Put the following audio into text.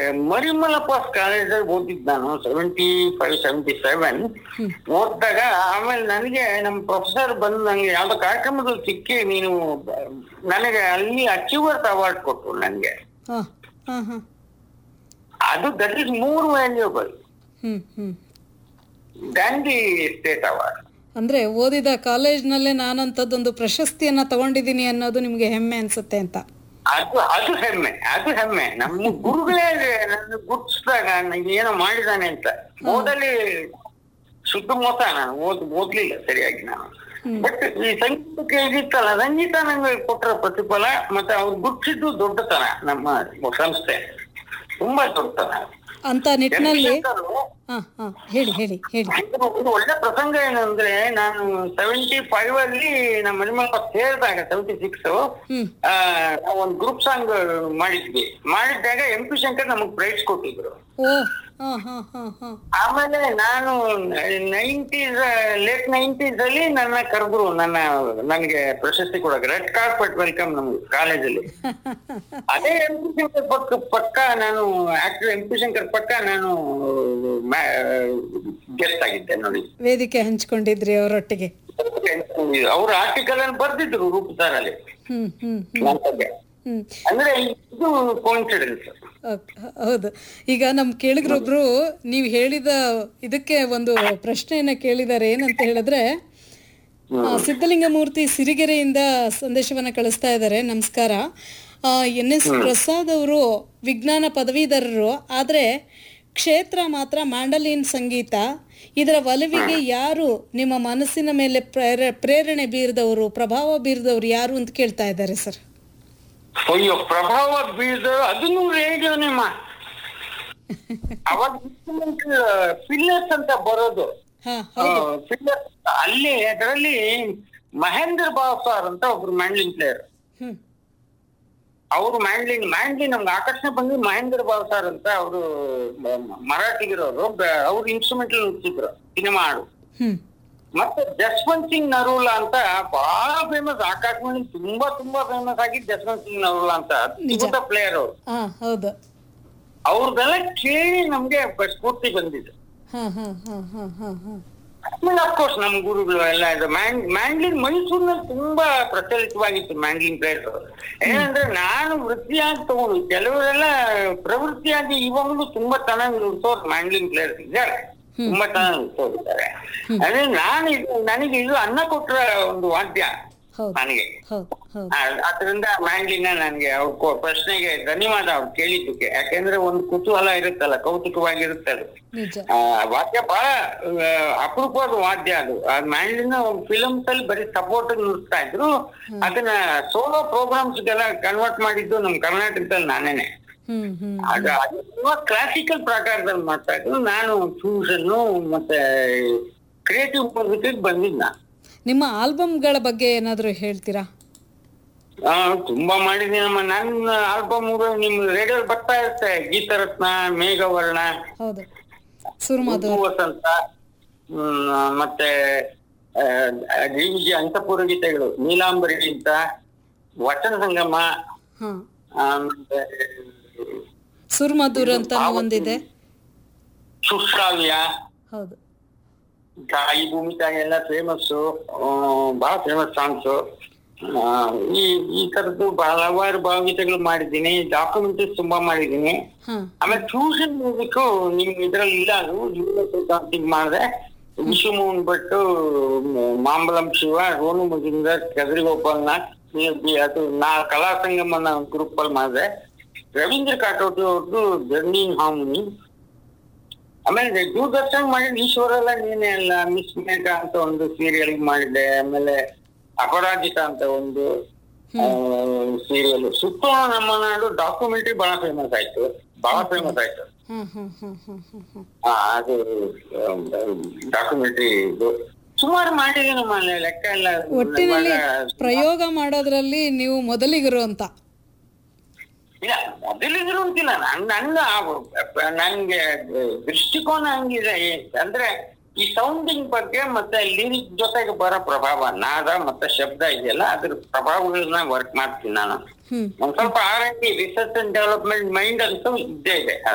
ಮರಿಮಲಪಾಸ್ ಕಾಲೇಜಲ್ಲಿ ಓದಿದ್ದು ನಾನು ಸೆವೆಂಟಿ ಫೈವ್ ಸೆವೆಂಟಿ ಸೆವೆನ್ ಓದಿದಾಗ ಆಮೇಲೆ ನನಗೆ ನಮ್ಮ ಪ್ರೊಫೆಸರ್ ಬಂದು ನನಗೆ ಯಾವ್ದೋ ಕಾರ್ಯಕ್ರಮದಲ್ಲಿ ಸಿಕ್ಕಿ ನೀನು ನನಗೆ ಅಲ್ಲಿ ಅಚೀವರ್ಸ್ ಅವಾರ್ಡ್ ಕೊಟ್ಟರು ನನಗೆ ಹಾ ಹಾ ಹಾ ಅದು that is more valuable hmm hmm Gandhi state award ಅಂದ್ರೆ ಓದಿದ ಕಾಲೇಜ್ನಲ್ಲೇ ನಾನಂಥದ್ದೊಂದು ಪ್ರಶಸ್ತಿಯನ್ನ ತಗೊಂಡಿದ್ದೀನಿ ಅನ್ನೋದು ನಿಮ್ಗೆ ಹೆಮ್ಮೆ ಅನ್ಸುತ್ತೆ ಅಂತ ಅದು ಅದು ಹೆಮ್ಮೆ ಅದು ಹೆಮ್ಮೆ ನಮ್ಮ ಗುರುಗಳೇ ನನ್ನ ಗುರ್ತಿಸಿದಾಗ ನನಗೆ ಏನೋ ಮಾಡಿದಾನೆ ಅಂತ ಓದಲ್ಲಿ ಶುದ್ಧ ಮೋಸ ನಾನು ಓದ್ ಓದ್ಲಿಲ್ಲ ಸರಿಯಾಗಿ ನಾನು ಬಟ್ ಈ ಸಂಗೀತಕ್ಕೆ ಇದಿತ್ತಲ್ಲ ಸಂಗೀತ ನಂಗೆ ಕೊಟ್ಟರ ಪ್ರತಿಫಲ ಮತ್ತೆ ಅವ್ರು ಗುರ್ತಿದ್ದು ದೊಡ್ಡತನ ನಮ್ಮ ಸಂಸ್ಥೆ ತುಂಬಾ ದೊಡ್ಡತನ ಅಂತ ನಿಟ್ಟಿನಲ್ಲಿ ಜಗದೀಶಂಕರು ಹಾ ಹಾ ಹೇಳಿ ಹೇಳಿ ಹೇಳಿ ಇದು ಒಂದು ಒಳ್ಳೆ ಪ್ರಸಂಗ ಏನಂದ್ರೆ ನಾನು ಸೆವೆಂಟಿ ಫೈವ್ ಅಲ್ಲಿ ನಮ್ಮ ಮನೆಮಲ್ಪ ಸೇರಿದಾಗ ಸೆವೆಂಟಿ ಸಿಕ್ಸ್ ಹ್ಮ್ ಒಂದು ಗ್ರೂಪ್ ಸಾಂಗ್ ಮಾಡಿದ್ವಿ ಮಾಡಿದ್ದಾಗ ಎಂ ಪಿ ಶಂಕರ್ ನಮಗ್ ಪ್ರೈಸ್ ಕೊಟ್ಟಿದ್ರು ಓ ಹಾ ಹಾ ಹಾ ಹಾ ಆಮೇಲೆ ನಾನು ನೈಂಟೀಸ್ ಲೇಟ್ ನೈಂಟೀಸ್ ಅಲ್ಲಿ ನನ್ನ ಕರೆದ್ರು ನನ್ನ ನನಗೆ ಪ್ರಶಸ್ತಿ ಕೊಡಕ್ಕೆ ರೆಡ್ ಕಾರ್ಪೆಟ್ ವೆಲ್ಕಮ್ ನಮ್ಗೆ ಕಾಲೇಜಲ್ಲಿ ಅದೇ ಎಂ ಪಿ ಶಂಕರ್ ಪಕ್ಕ ಪಕ್ಕ ನಾನು ಆಕ್ಟರ್ ಎಂ ಪಿ ಶಂಕರ್ ಪಕ್ಕ ನಾನು ಗೆಸ್ಟ್ ಆಗಿದ್ದೆ ನೋಡಿ ವೇದಿಕೆ ಹಂಚ್ಕೊಂಡಿದ್ರಿ ಅವರೊಟ್ಟಿಗೆ ಅವ್ರ ಆರ್ಟಿಕಲ್ ಅನ್ನು ಬರ್ದಿದ್ರು ರೂಪಸಾರಲ್ಲಿ ಹ್ಮ್ ಹ್ಮ್ ನನ್ನ ಬಗ್ಗೆ ಹ್ಮ್ ಅಂದ್ರೆ ಇದು ಕೋಇನ್ಸಿಡೆನ್ಸ್ ಓಕೆ, ಹೌದು ಈಗ ನಮ್ ಕೇಳಿದ್ರೊಬ್ರು ನೀವು ಹೇಳಿದ ಇದಕ್ಕೆ ಒಂದು ಪ್ರಶ್ನೆಯನ್ನ ಕೇಳಿದ್ದಾರೆ ಏನಂತ ಹೇಳಿದ್ರೆ ಆ, ಸಿದ್ಧಲಿಂಗಮೂರ್ತಿ ಸಿರಿಗೆರೆಯಿಂದ ಸಂದೇಶವನ್ನ ಕಳಿಸ್ತಾ ಇದ್ದಾರೆ ನಮಸ್ಕಾರ ಎನ್ ಎಸ್ ಪ್ರಸಾದ್ ಅವರು ವಿಜ್ಞಾನ ಪದವೀಧರರು ಆದ್ರೆ ಕ್ಷೇತ್ರ ಮಾತ್ರ ಮ್ಯಾಂಡಲಿನ್ ಸಂಗೀತ ಇದರ ಒಲವಿಗೆ ಯಾರು ನಿಮ್ಮ ಮನಸ್ಸಿನ ಮೇಲೆ ಪ್ರೇರ ಪ್ರೇರಣೆ ಬೀರಿದವರು ಪ್ರಭಾವ ಬೀರಿದವರು ಯಾರು ಅಂತ ಕೇಳ್ತಾ ಇದ್ದಾರೆ ಸರ್ ಅಯ್ಯೋ ಪ್ರಭಾವ ಬೀಳ್ದ ಅದನ್ನು ರೇಡಿಯೋನೇಮ್ಮ ಅವಾಗ ಇನ್ಸ್ಟ್ರೂಮೆಂಟ್ ಫಿಲ್ಲರ್ಸ್ ಅಂತ ಬರೋದು ಹಾ ಫಿಲ್ಲರ್ಸ್ ಅಲ್ಲಿ ಅದರಲ್ಲಿ ಮಹೇಂದ್ರ ಬಾವ್ ಸರ್ ಅಂತ ಒಬ್ರು ಮ್ಯಾಂಡ್ಲಿನ್ ಪ್ಲೇಯರ್ ಹ್ಮ್ ಅವರು ಮ್ಯಾಂಡ್ಲಿನ್ ಮ್ಯಾಂಡ್ಲಿನ್ ನಮ್ಗೆ ಆಕರ್ಷಣೆ ಬಂದು ಮಹೇಂದ್ರ ಬಾವ್ ಸರ್ ಅಂತ ಅವರು ಮರಾಠಿಗಿರೋರು ಅವ್ರು ಇನ್ಸ್ಟ್ರೂಮೆಂಟ್ ನುಡ್ತಿದ್ರು ಸಿನಿಮಾ ಹಾಡು ಹ್ಮ್ ಮತ್ತೆ ಜಸ್ವಂತ್ ಸಿಂಗ್ ನರೂಲಾ ಅಂತ ಬಹಳ ಫೇಮಸ್ ಆಕಾಶವಾಣಿ ತುಂಬಾ ತುಂಬಾ ಫೇಮಸ್ ಆಗಿದ್ದು ಜಸ್ವಂತ್ ಸಿಂಗ್ ನರೂಲಾ ಅಂತ ಅದ್ಭುತ ಪ್ಲೇಯರ್ ಅವರು ಹಾ ಹೌದು ಅವ್ರದ್ದೆಲ್ಲ ಕೇಳಿ ನಮ್ಗೆ ಸ್ಫೂರ್ತಿ ಬಂದಿದೆ ಹಾ ಹಾ ಹಾ ಹಾ ಹಾ ಹಾ ಆಮೇಲೆ ಅಫ್ಕೋರ್ಸ್ ನಮ್ಮ ಗುರುಗಳು ಎಲ್ಲ ಇದು ಮ್ಯಾಂಡ್ ಮ್ಯಾಂಡ್ಲಿನ್ ಮೈಸೂರಿನಲ್ಲಿ ತುಂಬಾ ಪ್ರಚಲಿತವಾಗಿತ್ತು ಮ್ಯಾಂಡ್ಲಿನ್ ಪ್ಲೇಯರ್ ಏನಂದ್ರೆ ನಾನು ವೃತ್ತಿಯಾಗಿ ತಗೊಂಡು ಕೆಲವರೆಲ್ಲ ಪ್ರವೃತ್ತಿಯಾಗಿ ಇವಾಗಲೂ ತುಂಬಾ ಚೆನ್ನಾಗಿ ನುಡ್ಸೋರು ಮ್ಯಾಂಡ್ಲಿನ್ ಪ್ಲೇಯರ್ಸ್ ಇದ್ದಾರೆ ತುಂಬಾ ಚೆನ್ನಾಗಿ ನುಡ್ಸೋರಿದ್ದಾರೆ ಅದೇ ನಾನು ಇದು ನನಗೆ ಇದು ಅನ್ನ ಕೊಟ್ರ ಒಂದು ವಾದ್ಯ ಹೌದು ನನಗೆ ಹೌದು ಹೌದು ಆ- ಅದರಿಂದ ಮ್ಯಾಂಡ್ಲಿನ ನನಗೆ ಅವ್ರ ಕೊ- ಪ್ರಶ್ನೆಗೆ ಧನ್ಯವಾದ ಅವ್ರು ಕೇಳಿದ್ದಕ್ಕೆ ಯಾಕೆಂದ್ರೆ ಒಂದು ಕುತೂಹಲ ಇರುತ್ತಲ್ಲ ಕೌತುಕವಾಗಿರುತ್ತೆ ಅದು ನಿಜ ಆ, ವಾದ್ಯ ಬಹಳ ಆ, ಅಪರೂಪವಾದ ವಾದ್ಯ ಅದು ಆ ಮ್ಯಾಂಡ್ಲಿನ ಫಿಲಮ್ಸ್ ಅಲ್ಲಿ ಬರೀ ಸಪೋರ್ಟ್ ನುಡಿಸ್ತಾ ಇದ್ರು ಅದನ್ನ ಸೋಲೋ ಪ್ರೋಗ್ರಾಮ್ಸ್ ಗೆಲ್ಲ ಕನ್ವರ್ಟ್ ಮಾಡಿದ್ದು ನಮ್ ಕರ್ನಾಟಕದಲ್ಲಿ ನಾನೇನೆ ಹ್ಮ್ ಹ್ಮ್ ಅದು ಅದು ತುಂಬಾ ಕ್ಲಾಸಿಕಲ್ ಪ್ರಕಾರದಲ್ಲಿ ಮಾಡ್ತಾ ಇದ್ರು ನಾನು ಫ್ಯೂಷನ್ ಮತ್ತೆ ಕ್ರಿಯೇಟಿವ್ ಮ್ಯೂಸಿಕ್ ಬಂದಿದ್ದ ನಾನು ನಿಮ್ಮ ಆಲ್ಬಮ್ಗಳ ಬಗ್ಗೆ ಏನಾದರೂ ಹೇಳ್ತೀರಾ ಆ, ತುಂಬಾ ಮಾಡಿದೀನಮ್ಮ ನನ್ನ ಆಲ್ಬಮ್ ನಿಮ್ ರೇಡಿಯೋ ಬರ್ತಾ ಇರುತ್ತೆ ಗೀತರತ್ನ ಮೇಘವರ್ಣ ಹೌದು ಸುರುಮಧು ಉಪ್ಪು ವಸಂತ ಹ್ಮ್, ಮತ್ತೆ ಡಿವಿಜಿ ಅಂತಪೂರ ಗೀತೆಗಳು ನೀಲಾಂಬರಿ ಅಂತ ವಚನ ಸಂಗಮ ಹಾ ಆ, ಮತ್ತೆ ಸುರ್ಮಧುರ್ ಅಂತ ಒಂದಿದೆ ಸುಶ್ರಾವ್ಯ ಹೌದು ತಾಯಿ ಭೂಮಿ ತಾಯಿ ಎಲ್ಲ ಫೇಮಸ್ ಬಹಳ ಫೇಮಸ್ ಸಾಂಗ್ಸ್ ಈ ಈ ತರದ್ದು ಹಲವಾರು ಭಾವಗೀತೆಗಳು ಮಾಡಿದ್ದೀನಿ ಡಾಕ್ಯುಮೆಂಟರೀಸ್ ತುಂಬಾ ಮಾಡಿದ್ದೀನಿ ಹಾ ಆಮೇಲೆ ಫ್ಯೂಷನ್ ಮ್ಯೂಸಿಕ್ ನಿಮ್ ಇದ್ರಲ್ಲಿ ಇಲ್ಲ ಅದು ಸಂಥಿಂಗ್ ಮಾಡಿದೆ ವಿಶ್ವಮೋಹನ್ ಭಟ್ ಮಾಂಬಲಂ ಶಿವ ರೋನು ಮಜುಂದರ್ ಕದ್ರಿ ಗೋಪಾಲ್ನಾಥ್ ಈ- ಅದು ನಾ ಕಲಾ ಸಂಗಮನ ಗ್ರೂಪ್ ಅಲ್ಲಿ ಮಾಡಿದೆ ರವೀಂದ್ರ ಕಾಟೋಟಿ ಅವ್ರದ್ದು ಜರ್ನಿ ಹಾರ್ಮೋನಿ ಆಮೇಲೆ ದೂರದರ್ಶನ ಮಾಡಿದ ಈಶ್ವರೆಲ್ಲ ನೀನೇ ಅಲ್ಲ ಮಿಸ್ ಮೇಘ ಅಂತ ಒಂದು ಸೀರಿಯಲ್ ಮಾಡಿದ್ದೆ ಆಮೇಲೆ ಅಪರಾಜಿತ ಅಂತ ಒಂದು ಸೀರಿಯಲ್ ಸುತ್ತೋಣ ನಮ್ಮ ನಾಡು ಡಾಕ್ಯುಮೆಂಟ್ರಿ ಬಹಳ ಫೇಮಸ್ ಆಯ್ತು ಬಹಳ ಫೇಮಸ್ ಆಯ್ತು ಹಾ ಹಾ ಹಾ ಹಾ ಹಾ ಹಾ ಆ, ಅದು ಡಾಕ್ಯುಮೆಂಟ್ರಿ ಇದು ಸುಮಾರು ಮಾಡಿದೀನಿ ಮನೆ ಲೆಕ್ಕ ಎಲ್ಲ ಒಟ್ಟಿನಲ್ಲಿ ಇವಾಗ- ಪ್ರಯೋಗ ಮಾಡೋದ್ರಲ್ಲಿ ನೀವು ಮೊದಲಿಗರು ಅಂತ ಇಲ್ಲ ಮೊದಲಿದ್ರು ಅಂತಿಲ್ಲ ನನ್ ನನ್ನ ಆ- ನನ್ಗೆ ದೃಷ್ಟಿಕೋನ ಹಂಗಿದೆ ಅಂದ್ರೆ ಈ ಸೌಂಡಿಂಗ್ ಬಗ್ಗೆ ಮತ್ತೆ ಲಿರಿಕ್ ಜೊತೆಗೆ ಬರೋ ಪ್ರಭಾವ ನಾದ ಮತ್ತೆ ಶಬ್ದ ಇದೆಯಲ್ಲ ಅದ್ರ ಪ್ರಭಾವಗಳನ್ನ ವರ್ಕ್ ಮಾಡ್ತೀನಿ ನಾನು ಹ್ಮ್ ಒಂದ್ ಸ್ವಲ್ಪ R and D research and development mind ಅಂತೂ ಇದ್ದೇ ಇದೆ